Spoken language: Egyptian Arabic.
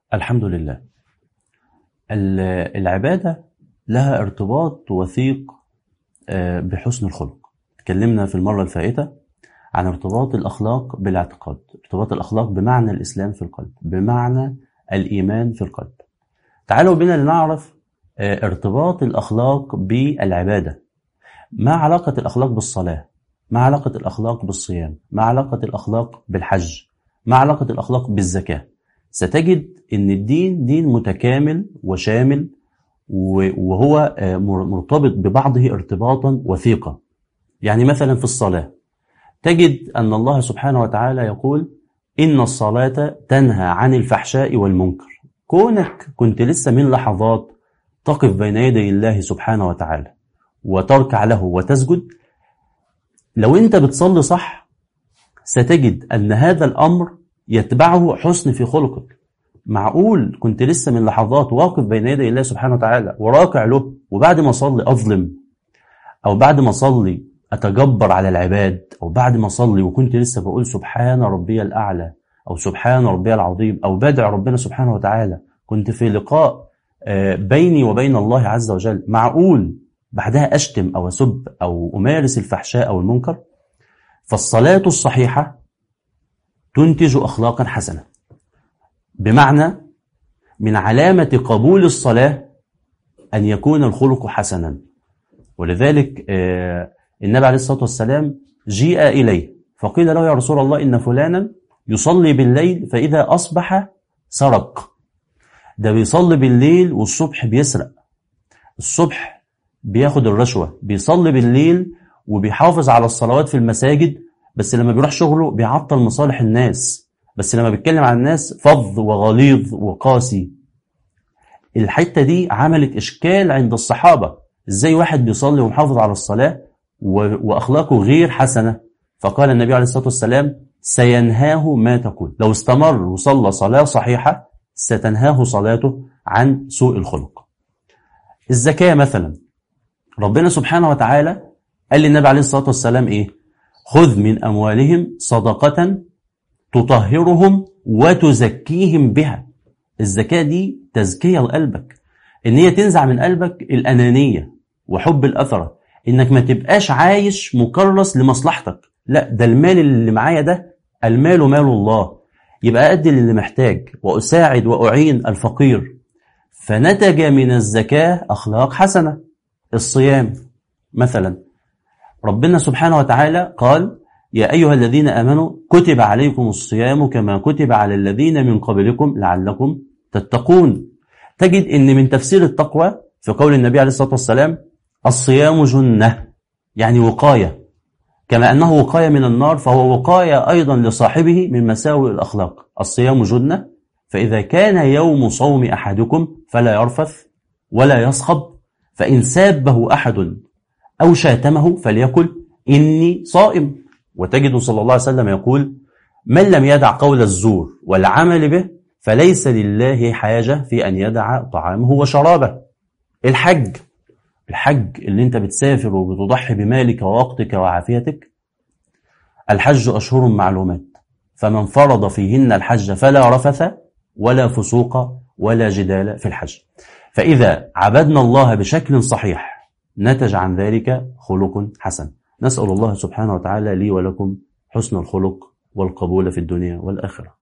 الحمد لله ال- العبادة لها ارتباط وثيق آه، بحسن الخلق اتكلمنا في المرة الفائتة عن ارتباط الأخلاق بالاعتقاد ارتباط الأخلاق بمعنى الإسلام في القلب بمعنى الإيمان في القلب تعالوا بنا لنعرف آه، ارتباط الأخلاق بالعبادة ما علاقة الأخلاق بالصلاة ما علاقة الأخلاق بالصيام ما علاقة الأخلاق بالحج ما علاقة الأخلاق بالزكاة ستجد أن الدين دين متكامل وشامل و- وهو آه، مر- مرتبط ببعضه ارتباطا وثيقا يعني مثلا في الصلاة تجد أن الله سبحانه وتعالى يقول إن الصلاة تنهى عن الفحشاء والمنكر كونك كنت لسه من لحظات تقف بين يدي الله سبحانه وتعالى وتركع له وتسجد لو انت بتصلي صح ستجد ان هذا الامر يتبعه حسن في خلقك معقول كنت لسه من لحظات واقف بين يدي الله سبحانه وتعالى وراكع له وبعد ما اصلي اظلم او بعد ما اصلي اتجبر على العباد او بعد ما اصلي وكنت لسه بقول سبحان ربي الاعلى او سبحان ربي العظيم او بدعي ربنا سبحانه وتعالى كنت في لقاء آه، بيني وبين الله عز وجل معقول بعدها اشتم او اسب او امارس الفحشاء او المنكر فالصلاه الصحيحه تنتج اخلاقا حسنه بمعنى من علامه قبول الصلاه ان يكون الخلق حسنا ولذلك آه، النبي عليه الصلاه والسلام جيء اليه فقيل له يا رسول الله ان فلانا يصلي بالليل فاذا اصبح سرق ده بيصلي بالليل والصبح بيسرق الصبح بياخد الرشوه بيصلي بالليل وبيحافظ على الصلوات في المساجد بس لما بيروح شغله بيعطل مصالح الناس بس لما بيتكلم عن الناس فظ وغليظ وقاسي الحته دي عملت اشكال عند الصحابه ازاي واحد بيصلي ومحافظ على الصلاه و- واخلاقه غير حسنه فقال النبي عليه الصلاه والسلام سينهاه ما تقول لو استمر وصلى صلاه صحيحه ستنهاه صلاته عن سوء الخلق الزكاه مثلا ربنا سبحانه وتعالى قال للنبي عليه الصلاه والسلام ايه خذ من اموالهم صدقه تطهرهم وتزكيهم بها الزكاه دي تزكيه لقلبك ان هي تنزع من قلبك الانانيه وحب الاثره انك ما تبقاش عايش مكرس لمصلحتك لا ده المال اللي معايا ده المال مال الله يبقى ادي للي محتاج واساعد واعين الفقير فنتج من الزكاه اخلاق حسنه الصيام مثلا ربنا سبحانه وتعالى قال يا ايها الذين امنوا كتب عليكم الصيام كما كتب على الذين من قبلكم لعلكم تتقون تجد ان من تفسير التقوى في قول النبي عليه الصلاه والسلام الصيام جنه يعني وقايه كما انه وقايه من النار فهو وقايه ايضا لصاحبه من مساوئ الاخلاق الصيام جنه فاذا كان يوم صوم احدكم فلا يرفث ولا يصخب فان سابه احد او شاتمه فليقل اني صائم وتجد صلى الله عليه وسلم يقول من لم يدع قول الزور والعمل به فليس لله حاجه في ان يدع طعامه وشرابه الحج الحج اللي انت بتسافر وبتضحي بمالك ووقتك وعافيتك الحج أشهر معلومات فمن فرض فيهن الحج فلا رفث ولا فسوق ولا جدال في الحج فإذا عبدنا الله بشكل صحيح نتج عن ذلك خلق حسن نسأل الله سبحانه وتعالى لي ولكم حسن الخلق والقبول في الدنيا والآخرة